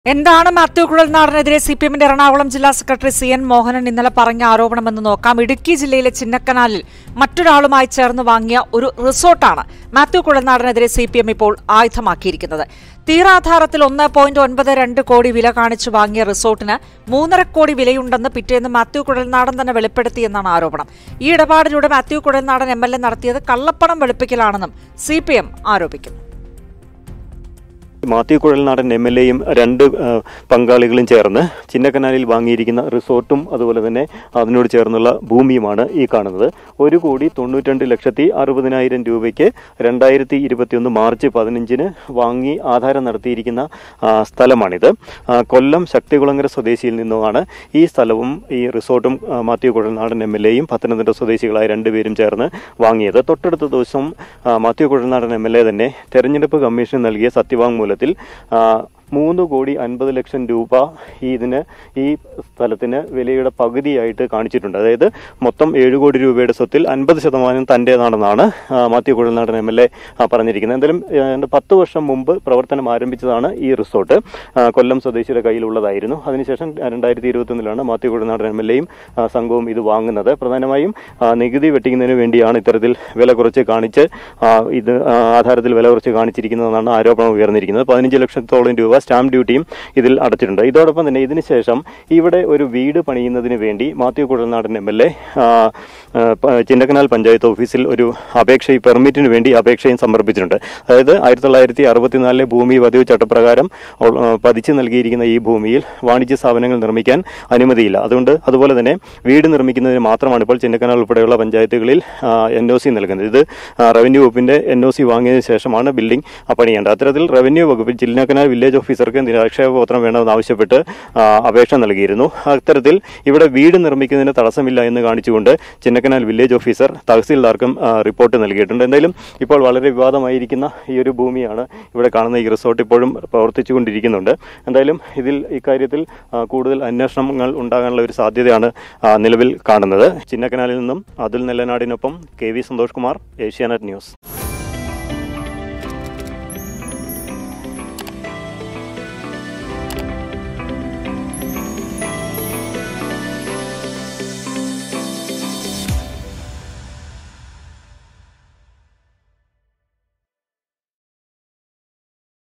എന്താണ് മാത്യു കുഴൽനാടനെതിരെ C P എമ്മിന്റെ എറണാകുളം ജില്ലാ സെക്രട്ടറി സി എൻ മോഹനൻ ഇന്നലെ പറഞ്ഞ ആരോപണമെന്ന് നോക്കാം ഇടുക്കി ജില്ലയിലെ ചിന്നക്കനാലിൽ മറ്റൊരാളുമായി ചേർന്ന് വാങ്ങിയ ഒരു റിസോർട്ടാണ് മാത്യു കുഴൽനാടനെതിരെ സി പി എം ഇപ്പോൾ ആയുധമാക്കിയിരിക്കുന്നത് തീരാധാരത്തിൽ ഒന്ന് പോയിന്റ് ഒൻപത് രണ്ട് കോടി വില കാണിച്ചു വാങ്ങിയ റിസോർട്ടിന് മൂന്നര കോടി വിലയുണ്ടെന്ന് പിറ്റേന്ന് മാത്യു കുഴൽനാടൻ തന്നെ വെളിപ്പെടുത്തിയെന്നാണ് ആരോപണം ഈ ഇടപാടിലൂടെ Mathew Kuzhalnadan M L A നടത്തിയത് കള്ളപ്പണം വെളുപ്പിക്കലാണെന്നും സി പി എം ആരോപിക്കുന്നു മാത്യു കുഴൽനാടൻ എം എൽ എയും രണ്ട് ആ, പങ്കാളികളും ചേർന്ന് ചിന്നക്കനാലിൽ വാങ്ങിയിരിക്കുന്ന റിസോർട്ടും അതുപോലെ തന്നെ അതിനോട് ചേർന്നുള്ള ഭൂമിയുമാണ് ഈ കാണുന്നത് ഒരു കോടി തൊണ്ണൂറ്റിരണ്ട് ലക്ഷത്തി അറുപതിനായിരം രൂപയ്ക്ക് രണ്ടായിരത്തി ഇരുപത്തിയൊന്ന് മാർച്ച് പതിനഞ്ചിന് വാങ്ങി ആധാരം നടത്തിയിരിക്കുന്ന ആ, സ്ഥലമാണിത് ആ, കൊല്ലം ശക്തികുളങ്ങര സ്വദേശിയിൽ നിന്നുമാണ് ഈ സ്ഥലവും ഈ റിസോർട്ടും ആ, മാത്യു കുഴൽനാടൻ എം എൽ എയും പത്തനംതിട്ട സ്വദേശികളായ രണ്ടുപേരും ചേർന്ന് വാങ്ങിയത് തൊട്ടടുത്ത ദിവസം ആ, Mathew Kuzhalnadan M L A തന്നെ തെരഞ്ഞെടുപ്പ് കമ്മീഷൻ നൽകിയ സത്യവാങ്മൂലത്തിൽ ആ, മൂന്ന് കോടി അൻപത് ലക്ഷം രൂപ ഈ ഇതിന് ഈ സ്ഥലത്തിന് വിലയുടെ പകുതിയായിട്ട് കാണിച്ചിട്ടുണ്ട് അതായത് മൊത്തം ഏഴ് കോടി രൂപയുടെ സ്വത്തിൽ അൻപത് ശതമാനം തൻ്റേതാണെന്നാണ് ആ, Mathew Kuzhalnadan M L A പറഞ്ഞിരിക്കുന്നത് എന്തായാലും ഏതാണ്ട് പത്ത് വർഷം മുമ്പ് പ്രവർത്തനം ആരംഭിച്ചതാണ് ഈ റിസോർട്ട് ആ, കൊല്ലം സ്വദേശിയുടെ കയ്യിലുള്ളതായിരുന്നു അതിനുശേഷം രണ്ടായിരത്തി ഇരുപത്തൊന്നിലാണ് മാത്യു കുഴൽനാടൻ എം എൽ എയും സംഘവും ഇത് വാങ്ങുന്നത് പ്രധാനമായും ആ, നികുതി വെട്ടിക്കുന്നതിന് വേണ്ടിയാണ് ഇത്തരത്തിൽ വില കുറച്ച് കാണിച്ച് ആ, ഇത് ആ, ആധാരത്തിൽ വില കുറച്ച് കാണിച്ചിരിക്കുന്നതെന്നാണ് ആരോപണം ഉയർന്നിരിക്കുന്നത് പതിനഞ്ച് ലക്ഷത്തോളം രൂപ സ്റ്റാമ്പ് ഡ്യൂട്ടിയും ഇതിൽ അടച്ചിട്ടുണ്ട് ഇതോടൊപ്പം തന്നെ ഇതിന് ശേഷം ഇവിടെ ഒരു വീട് പണിയുന്നതിന് വേണ്ടി Mathew Kuzhalnadan M L A Chinnakanal panchayat ഓഫീസിൽ ഒരു അപേക്ഷ ഈ പെർമിറ്റിന് വേണ്ടി അപേക്ഷയും സമർപ്പിച്ചിട്ടുണ്ട് അതായത് ആയിരത്തി തൊള്ളായിരത്തി അറുപത്തിനാലിലെ ഭൂമി പതിവ് ചട്ടപ്രകാരം ഉൾ- ആ, പതിച്ചു നൽകിയിരിക്കുന്ന ഈ ഭൂമിയിൽ വാണിജ്യ സ്ഥാപനങ്ങൾ നിർമ്മിക്കാൻ അനുമതിയില്ല അതുകൊണ്ട് അതുപോലെ തന്നെ വീട് നിർമ്മിക്കുന്നതിന് മാത്രമാണ് ഇപ്പോൾ ചിന്നക്കനാൽ ഉൾപ്പെടെയുള്ള പഞ്ചായത്തുകളിൽ എൻ ഒ സി നൽകുന്നത് ഇത് ആ, റവന്യൂ വകുപ്പിന്റെ എൻ ഒ സി വാങ്ങിയതിനു ശേഷമാണ് ബിൽഡിംഗ് പണിയേണ്ടത് അത്തരത്തിൽ റവന്യൂ വകുപ്പ് ചിന്നക്കനാൽ വില്ലേജ് ഓഫീസർക്ക് നിരാക്ഷേപപത്രം വേണമെന്ന് ആവശ്യപ്പെട്ട് ആ, അപേക്ഷ നൽകിയിരുന്നു അത്തരത്തിൽ ഇവിടെ വീട് നിർമ്മിക്കുന്നതിന് തടസ്സമില്ല എന്ന് കാണിച്ചുകൊണ്ട് ചിന്നക്കനാൽ വില്ലേജ് ഓഫീസർ തഹസീൽദാർക്കും ആ, റിപ്പോർട്ട് നൽകിയിട്ടുണ്ട് എന്തായാലും ഇപ്പോൾ വളരെ വിവാദമായിരിക്കുന്ന ഈ ഒരു ഭൂമിയാണ് ഇവിടെ കാണുന്ന ഈ റിസോർട്ട് ഇപ്പോഴും പ്രവർത്തിച്ചുകൊണ്ടിരിക്കുന്നുണ്ട് എന്തായാലും ഇതിൽ ഇക്കാര്യത്തിൽ ആ, കൂടുതൽ അന്വേഷണങ്ങൾ ഉണ്ടാകാനുള്ള ഒരു സാധ്യതയാണ് ആ, നിലവിൽ കാണുന്നത് ചിന്നക്കനാലിൽ നിന്നും അതുൽ നെല്ലനാടിനൊപ്പം K V Santhosh Kumar Asianet news